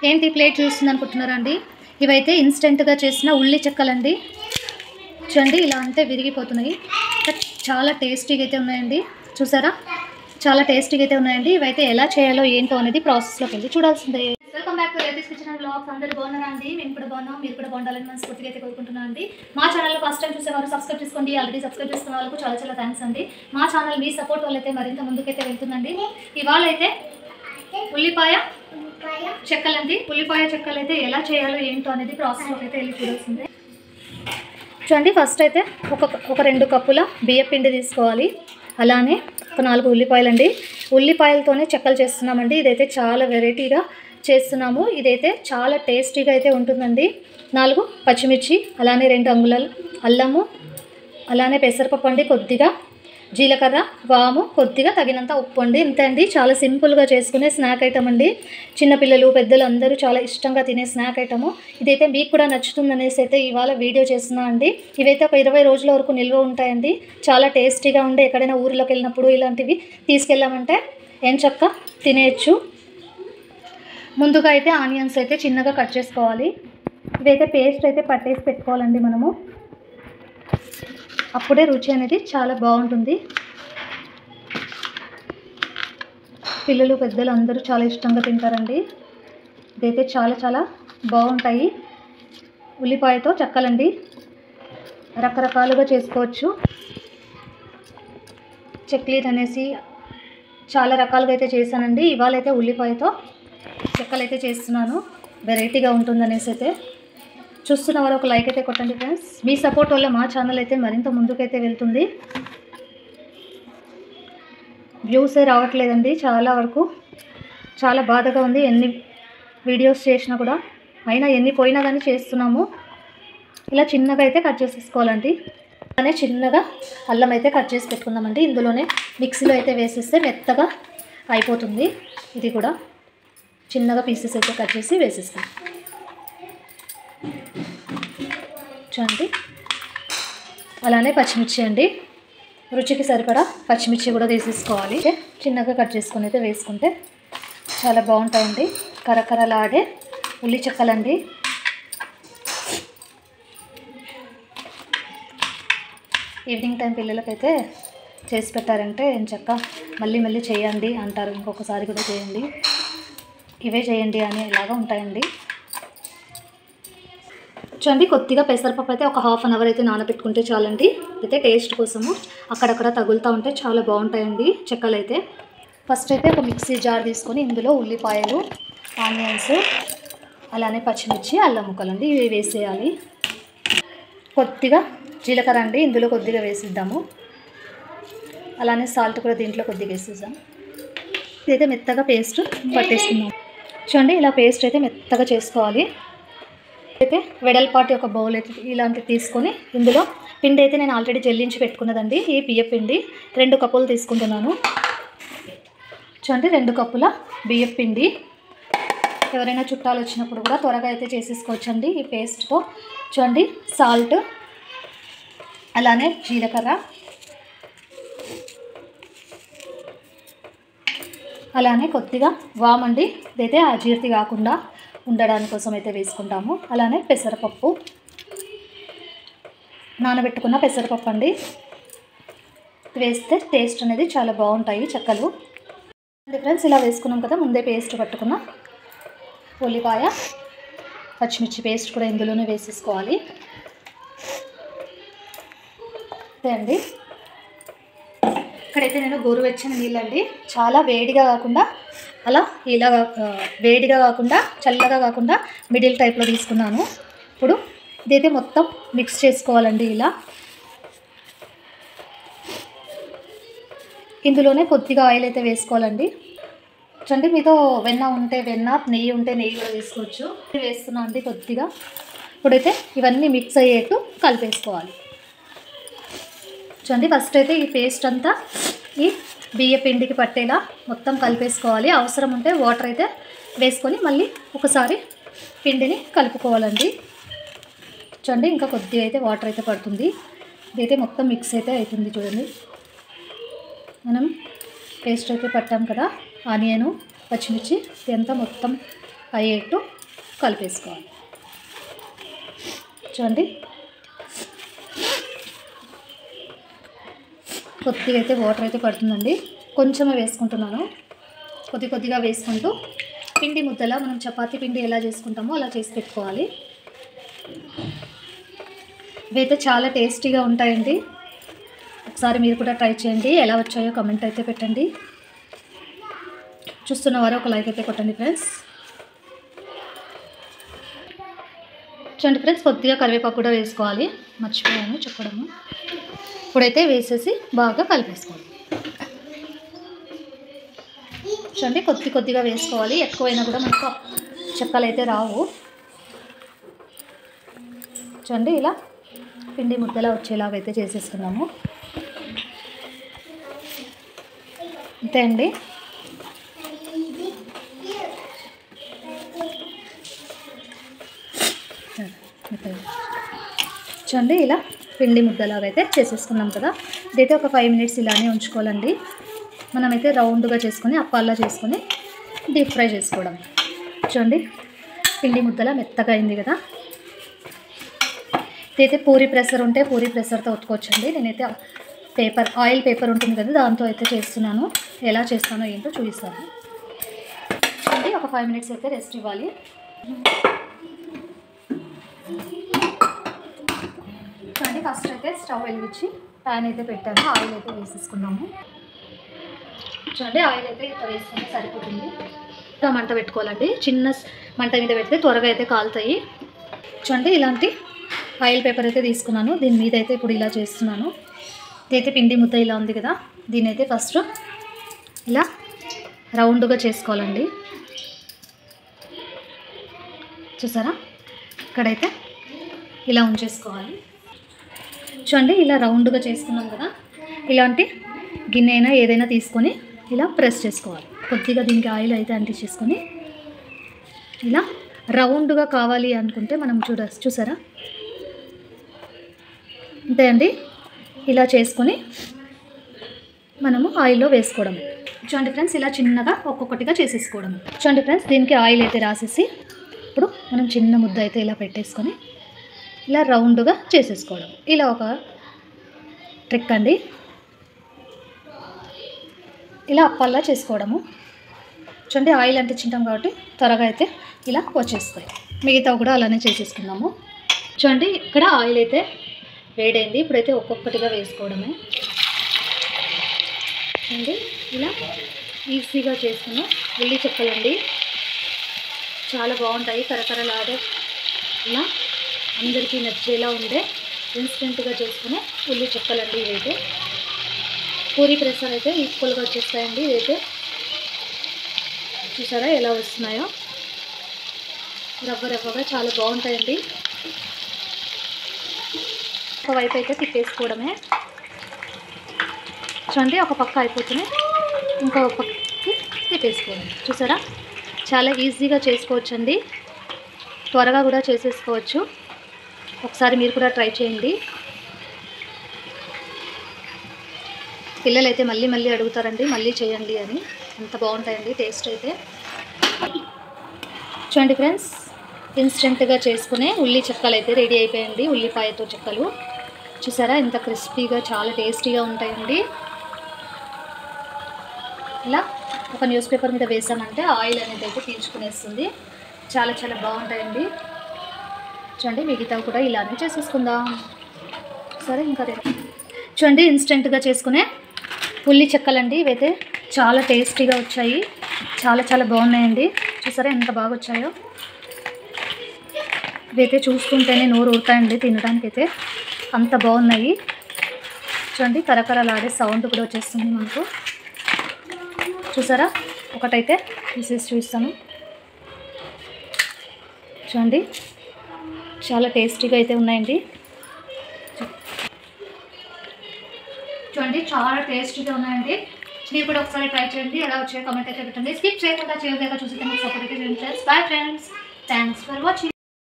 ఏంటి ప్లేట్ చూస్తుంది అనుకుంటున్నారా అండి ఇవైతే ఇన్స్టెంట్గా చేసిన ఉల్లి చెక్కలండి చూడండి ఇలా అంతే విరిగిపోతున్నాయి బట్ చాలా టేస్టీగా అయితే ఉన్నాయండి చూసారా చాలా టేస్టీగా అయితే ఉన్నాయండి ఇవైతే ఎలా చేయాలో ఏంటో అనేది ప్రాసెస్లోకి వెళ్ళి చూడాల్సిందే welcome back to latest kitchen blogs అందరూ బాగున్నారా అండి మేము కూడా బాగున్నాం మీరు కూడా బాగుండాలని మనస్ఫూర్తిగా అయితే కోరుకుంటున్నాను అండి మా ఛానల్లో ఫస్ట్ టైం చూసేవారు సబ్స్క్రైబ్ చేసుకోండి ఆల్రెడీ సబ్స్క్రైబ్ చేసుకున్న వాళ్ళకు చాలా చాలా థ్యాంక్స్ అండి మా ఛానల్ మీ సపోర్ట్ వల్ల అయితే మరింత ముందుకైతే వెళ్తుందండి ఇవాళ అయితే ఉల్లిపాయ చెక్కలండి ఉల్లిపాయ చెక్కలు అయితే ఎలా చేయాలో ఏంటో అనేది ప్రాసెస్లోకి అయితే వెళ్ళి చూడాల్సిందే చూడండి ఫస్ట్ అయితే ఒక ఒక రెండు కప్పుల బియ్య పిండి తీసుకోవాలి అలానే ఒక నాలుగు ఉల్లిపాయలండి ఉల్లిపాయలతోనే చెక్కలు చేస్తున్నామండి ఇదైతే చాలా వెరైటీగా చేస్తున్నాము ఇదైతే చాలా టేస్టీగా అయితే ఉంటుందండి నాలుగు పచ్చిమిర్చి అలానే రెండు అంగుళాలు అల్లము అలానే పెసరపప్పు అండి కొద్దిగా జీలకర్ర వాము కొద్దిగా తగినంత ఉప్పు అండి ఇంతే అండి చాలా సింపుల్గా చేసుకునే స్నాక్ ఐటమ్ అండి చిన్నపిల్లలు పెద్దలు అందరూ చాలా ఇష్టంగా తినే స్నాక్ ఐటము ఇదైతే మీకు కూడా నచ్చుతుందనేసి అయితే ఇవాళ వీడియో చేస్తున్నా అండి ఇవైతే ఒక ఇరవై రోజుల వరకు నిల్వ ఉంటాయండి చాలా టేస్టీగా ఉండే ఎక్కడైనా ఊరిలోకి వెళ్ళినప్పుడు ఇలాంటివి తీసుకెళ్ళామంటే ఏం చక్క తినేయచ్చు ముందుగా అయితే ఆనియన్స్ అయితే చిన్నగా కట్ చేసుకోవాలి ఇదైతే పేస్ట్ అయితే పట్టేసి పెట్టుకోవాలండి మనము అప్పుడే రుచి అనేది చాలా బాగుంటుంది పిల్లలు పెద్దలు అందరూ చాలా ఇష్టంగా తింటారండి ఇదైతే చాలా చాలా బాగుంటాయి ఉల్లిపాయతో చెక్కలండి రకరకాలుగా చేసుకోవచ్చు చక్లీట్ అనేసి చాలా రకాలుగా అయితే చేశానండి ఇవాళ అయితే ఉల్లిపాయతో చెక్కలు అయితే చేస్తున్నాను వెరైటీగా ఉంటుందనేసి అయితే చూస్తున్న వారు ఒక లైక్ అయితే కొట్టండి ఫ్రెండ్స్ మీ సపోర్ట్ వల్ల మా ఛానల్ అయితే మరింత ముందుకైతే వెళ్తుంది వ్యూసే రావట్లేదండి చాలా వరకు చాలా బాధగా ఉంది ఎన్ని వీడియోస్ చేసినా కూడా అయినా ఎన్ని పోయినా కానీ చేస్తున్నాము ఇలా చిన్నగా అయితే కట్ చేసేసుకోవాలండి అలానే చిన్నగా అల్లం అయితే కట్ చేసి పెట్టుకుందామండి ఇందులోనే మిక్సీలో అయితే వేసేస్తే మెత్తగా అయిపోతుంది ఇది కూడా చిన్నగా పీసెస్ అయితే కట్ చేసి వేసేస్తాం చూడండి అలానే పచ్చిమిర్చి అండి రుచికి సరిపడా పచ్చిమిర్చి కూడా వేసేసుకోవాలి చిన్నగా కట్ చేసుకొని అయితే వేసుకుంటే చాలా బాగుంటాయండి కరకరలాడే ఉల్లి చెక్కలండి ఈవినింగ్ టైం పిల్లలకైతే చేసి పెట్టారంటే ఏం చక్క మళ్ళీ మళ్ళీ చేయండి అంటారు ఇంకొకసారి కూడా చేయండి ఇవే చేయండి అని ఇలాగా ఉంటాయండి చూడండి కొద్దిగా పెసరపప్పు అయితే ఒక హాఫ్ అన్ అవర్ అయితే నానబెట్టుకుంటే చాలండి అయితే టేస్ట్ కోసము అక్కడక్కడ తగులుతూ ఉంటే చాలా బాగుంటాయండి చెక్కలు అయితే ఫస్ట్ అయితే ఒక మిక్సీ జార్ తీసుకొని ఇందులో ఉల్లిపాయలు ఆనియన్స్ అలానే పచ్చిమిర్చి అల్లం ముక్కలు అండి ఇవి వేసేయాలి కొద్దిగా జీలకర్ర అండి ఇందులో కొద్దిగా వేసిద్దాము అలానే సాల్ట్ కూడా దీంట్లో కొద్దిగా వేసేద్దాం ఇదైతే మెత్తగా పేస్ట్ పట్టేసుకుందాం చూడండి ఇలా పేస్ట్ అయితే మెత్తగా చేసుకోవాలి అయితే వెడల్పాటి ఒక బౌల్ అయితే ఇలాంటివి తీసుకొని ఇందులో పిండి అయితే నేను ఆల్రెడీ జల్లించి పెట్టుకున్నదండి ఈ బియ్య పిండి రెండు కప్పులు తీసుకుంటున్నాను చూడండి రెండు కప్పుల బియ్య పిండి ఎవరైనా చుట్టాలు వచ్చినప్పుడు కూడా త్వరగా అయితే చేసేసుకోవచ్చండి ఈ పేస్ట్తో చూడండి సాల్ట్ అలానే జీలకర్ర అలానే కొద్దిగా వామండి ఇదైతే అజీర్తి కాకుండా ఉండడానికి కోసం అయితే వేసుకుంటాము అలానే పెసరపప్పు నానబెట్టుకున్న పెసరపప్పు అండి వేస్తే టేస్ట్ అనేది చాలా బాగుంటాయి చెక్కలు ఫ్రెండ్స్ ఇలా వేసుకున్నాం కదా ముందే పేస్ట్ పట్టుకున్న ఉల్లిపాయ పచ్చిమిర్చి పేస్ట్ కూడా ఇందులోనే వేసేసుకోవాలి అంతే అండి ఇక్కడైతే నేను గోరువెచ్చని నీళ్ళండి చాలా వేడిగా కాకుండా అలా ఇలా ఆ, వేడిగా కాకుండా చల్లగా కాకుండా మిడిల్ టైప్లో తీసుకున్నాను ఇప్పుడు ఇదైతే మొత్తం మిక్స్ చేసుకోవాలండి ఇలా ఇందులోనే కొద్దిగా ఆయిల్ అయితే వేసుకోవాలండి చూడండి మీతో వెన్న ఉంటే వెన్న నెయ్యి ఉంటే నెయ్యి కూడా వేసుకోవచ్చు వేస్తున్నా అండి కొద్దిగా ఇప్పుడైతే ఇవన్నీ మిక్స్ అయ్యేట్టు కలిపేసుకోవాలి చూడండి ఫస్ట్ అయితే ఈ పేస్ట్ అంతా ఈ బియ్య పిండికి పట్టేలా మొత్తం కలిపేసుకోవాలి అవసరం ఉంటే వాటర్ అయితే వేసుకొని మళ్ళీ ఒకసారి పిండిని కలుపుకోవాలండి చూడండి ఇంకా కొద్దిగా అయితే వాటర్ అయితే పడుతుంది ఇదైతే మొత్తం మిక్స్ అయితే అవుతుంది చూడండి మనం పేస్ట్ అయితే పట్టాం కదా ఆనియను పచ్చిమిర్చి ఇదంతా మొత్తం అయ్యేట్టు కలిపేసుకోవాలి చూడండి కొద్దిగా అయితే వాటర్ అయితే పడుతుందండి కొంచెమే వేసుకుంటున్నాను కొద్ది కొద్దిగా వేసుకుంటూ పిండి ముద్దలా మనం చపాతీ పిండి ఎలా చేసుకుంటామో అలా చేసి పెట్టుకోవాలి ఇవైతే చాలా టేస్టీగా ఉంటాయండి ఒకసారి మీరు కూడా ట్రై చేయండి ఎలా వచ్చాయో కమెంట్ అయితే పెట్టండి చూస్తున్న వారు ఒక లైక్ అయితే కొట్టండి ఫ్రెండ్స్ చూడండి ఫ్రెండ్స్ కొద్దిగా కరివేపాకు కూడా వేసుకోవాలి మర్చిపోయాను చెప్పడము ఇప్పుడైతే వేసేసి బాగా కలిపేసుకోవాలి చూడండి కొద్ది కొద్దిగా వేసుకోవాలి ఎక్కువైనా కూడా మనకు చెక్కలు అయితే రావు చూడండి ఇలా పిండి ముద్దలా వచ్చేలాగా అయితే చేసేసుకున్నాము అంతే అండి చూడండి ఇలా పిండి ముద్దలాగా అయితే చేసేసుకున్నాం కదా ఇదైతే ఒక ఫైవ్ మినిట్స్ ఇలానే ఉంచుకోవాలండి మనమైతే రౌండ్గా చేసుకొని అప్పాల్లా చేసుకొని డీప్ ఫ్రై చేసుకోవడం చూడండి పిండి ముద్దలా మెత్తగా అయింది కదా ఇదైతే పూరి ప్రెషర్ ఉంటే పూరి ప్రెషర్తో ఒత్తుకోవచ్చండి నేనైతే పేపర్ ఆయిల్ పేపర్ ఉంటుంది కదా దాంతో అయితే చేస్తున్నాను ఎలా చేస్తానో ఏంటో చూపిస్తాను చూడండి ఒక ఫైవ్ మినిట్స్ అయితే రెస్ట్ ఇవ్వాలి చూడండి ఫస్ట్ అయితే స్టవ్ వెలిగించి ప్యాన్ అయితే పెట్టాను ఆయిల్ అయితే వేసేసుకున్నాము చూడండి ఆయిల్ అయితే ఇంత వేసుకుంటే సరిపోతుంది ఇంకా మంట పెట్టుకోవాలండి చిన్న స్- మంట మీద పెడితే త్వరగా అయితే కాలుతాయి చూడండి ఇలాంటి ఆయిల్ పేపర్ అయితే తీసుకున్నాను దీని మీద అయితే ఇప్పుడు ఇలా చేస్తున్నాను ఇదైతే పిండి ముద్ద ఇలా ఉంది కదా దీని అయితే ఫస్ట్ ఇలా రౌండ్గా చేసుకోవాలండి చూసారా ఇక్కడైతే ఇలా ఉంచేసుకోవాలి చూడండి ఇలా రౌండ్గా చేసుకున్నాం కదా ఇలాంటి గిన్నె అయినా ఏదైనా తీసుకొని ఇలా ప్రెస్ చేసుకోవాలి కొద్దిగా దీనికి ఆయిల్ అయితే అంటించేసుకొని ఇలా రౌండ్గా కావాలి అనుకుంటే మనం చూడ చూసారా అంతే అండి ఇలా చేసుకొని మనము ఆయిల్లో వేసుకోవడం చూడండి ఫ్రెండ్స్ ఇలా చిన్నగా ఒక్కొక్కటిగా చేసేసుకోవడం చూడండి ఫ్రెండ్స్ దీనికి ఆయిల్ అయితే రాసేసి ఇప్పుడు మనం చిన్న ముద్ద అయితే ఇలా పెట్టేసుకొని ఇలా రౌండ్గా చేసేసుకోవడం ఇలా ఒక ట్రిక్ అండి ఇలా అప్పల్లా చేసుకోవడము చూడండి ఆయిల్ అంటించుంటాం కాబట్టి త్వరగా అయితే ఇలా వచ్చేస్తాయి మిగతా కూడా అలానే చేసేసుకుందాము చూడండి ఇక్కడ ఆయిల్ అయితే వేడైంది ఇప్పుడైతే ఒక్కొక్కటిగా వేసుకోవడమే చూడండి ఇలా ఈజీగా చేసుకున్న ఉల్లి చెక్కలండి చాలా బాగుంటాయి కరకరలాడే ఇలా అందరికీ నచ్చేలా ఉండే ఇన్స్టెంట్గా చేసుకునే ఉల్లి చెక్కలండి ఇవైతే పూరి ప్రెషర్ అయితే ఈక్వల్గా వచ్చేస్తాయండి ఇదైతే చూసారా ఎలా వస్తున్నాయో రవ్వ రవ్వగా చాలా బాగుంటాయండి ఒకవైపు అయితే తిప్పేసుకోవడమే చూడండి ఒక పక్క అయిపోతుంది ఇంకో పక్కకి తిప్పేసుకోవడం చూసారా చాలా ఈజీగా చేసుకోవచ్చండి త్వరగా కూడా చేసేసుకోవచ్చు ఒకసారి మీరు కూడా ట్రై చేయండి పిల్లలు అయితే మళ్ళీ మళ్ళీ అడుగుతారండి మళ్ళీ చేయండి అని అంత బాగుంటాయండి టేస్ట్ అయితే చూడండి ఫ్రెండ్స్ ఇన్స్టెంట్గా చేసుకునే ఉల్లి చెక్కలు అయితే రెడీ అయిపోయండి ఉల్లిపాయతో చెక్కలు చూసారా ఎంత క్రిస్పీగా చాలా టేస్టీగా ఉంటాయండి ఇలా ఒక న్యూస్ పేపర్ మీద వేసామంటే ఆయిల్ అనేది అయితే పీల్చుకునేస్తుంది చాలా చాలా బాగుంటాయండి చూడండి మిగతా కూడా ఇలానే చేసేసుకుందాం సరే ఇంకా రేపు చూడండి ఇన్స్టెంట్గా చేసుకునే ఉల్లి చెక్కలండి ఇవైతే చాలా టేస్టీగా వచ్చాయి చాలా చాలా బాగున్నాయండి చూసారా ఎంత బాగా వచ్చాయో ఇవైతే చూస్తుంటేనే నోరు ఊరుతాయండి తినడానికి అయితే అంత బాగున్నాయి చూడండి కరకరలాడే సౌండ్ కూడా వచ్చేస్తుంది మనకు చూసారా ఒకటైతే తీసేసి చూస్తాను చూడండి చాలా టేస్టీగా అయితే ఉన్నాయండి చూడండి చాలా టేస్టీగా ఉన్నాయండి మీరు కూడా ఒకసారి ట్రై చేయండి ఎలా వచ్చాయో కామెంట్ అయితే పెట్టండి స్కిప్ చేయకుండా చేయలేక చూసి మీకు సపోర్ట్ అయితే చేయండి friends bye friends thanks for watching